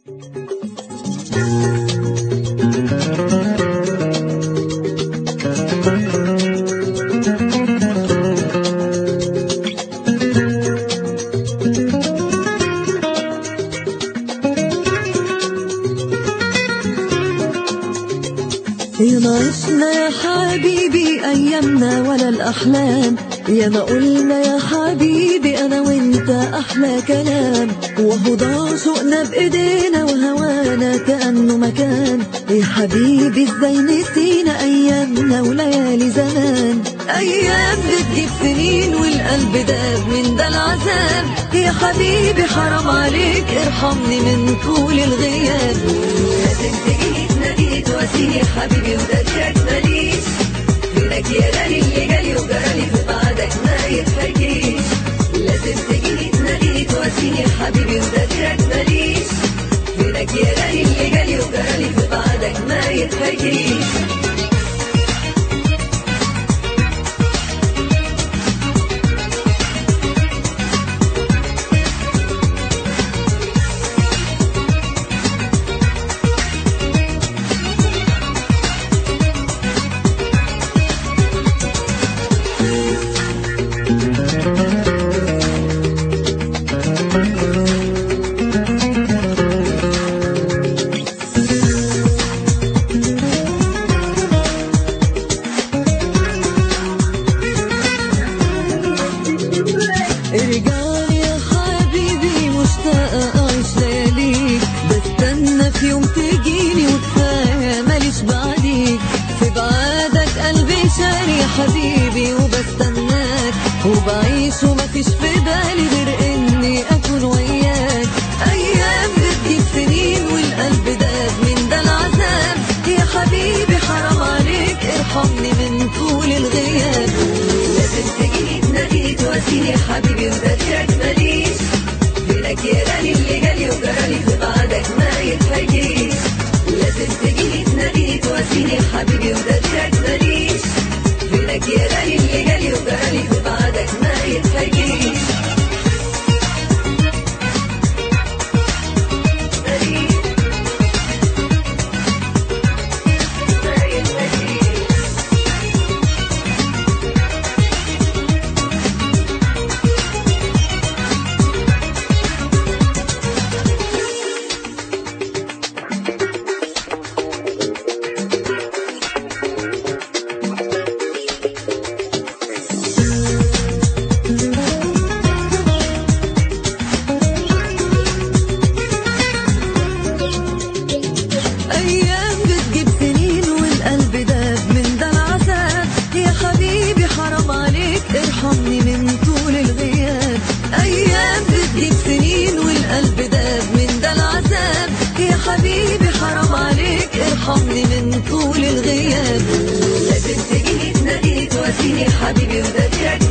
يا ما عشنا يا حبيبي أيامنا ولا الأحلام يا ما قلنا يا حبيبي أنا وأنت أحلى كلام وهو ضاع شوقنا بإيدينا وهوانا كأنه مكان يا حبيبي إزاي نسينا أيامنا وليالي زمان أيام بتجيب سنين والقلب داب من ده العذاب يا حبيبي حرام عليك ارحمني من طول الغياب لازم تجيني تناديت واسيني حبيبي ودادك ماليش فينك يا غالي اللي جالي وجرالي في بعدك ما يتحكيش لازم تجيني تناديت واسيني حبيبي ودادك ماليش فينك يا غالي اللي جالي وجرالي في بعدك ما يتحكيش ارجعلي يا حبيبي مشتاقة أعيش لياليك بستنى في يوم تجيني وكفاية ماليش بعديك في بعادك قلبي شاري يا حبيبي وبستناك وبعيش ومفيش في بالي غير إني أكون وياك أيام بتجيب سنين والقلب داب من ده العذاب يا حبيبي حرام عليك ارحمني من طول الغياب لازم تجيني تناديت واسيني يا حبيبي وذاكرك ماليش فينك يا غالي اللي جالي وجرالي في بعدك ما يتحكيش لازم تجيني تناديت واسيني يا حبيبي وذاكرك ماليش فينك يا غالي اللي جالي وجرالي في بعدك ما يتحكيش ماليش ما يتحكيش أيام بتجيب سنين والقلب داب من ده العذاب يا حبيبي حرام عليك ارحمني من طول الغياب أيام بتجيب سنين والقلب داب من ده العذاب يا حبيبي حرام عليك ارحمني من طول الغياب لازم تجيني تناديت واسيني حبيبي وذاكرك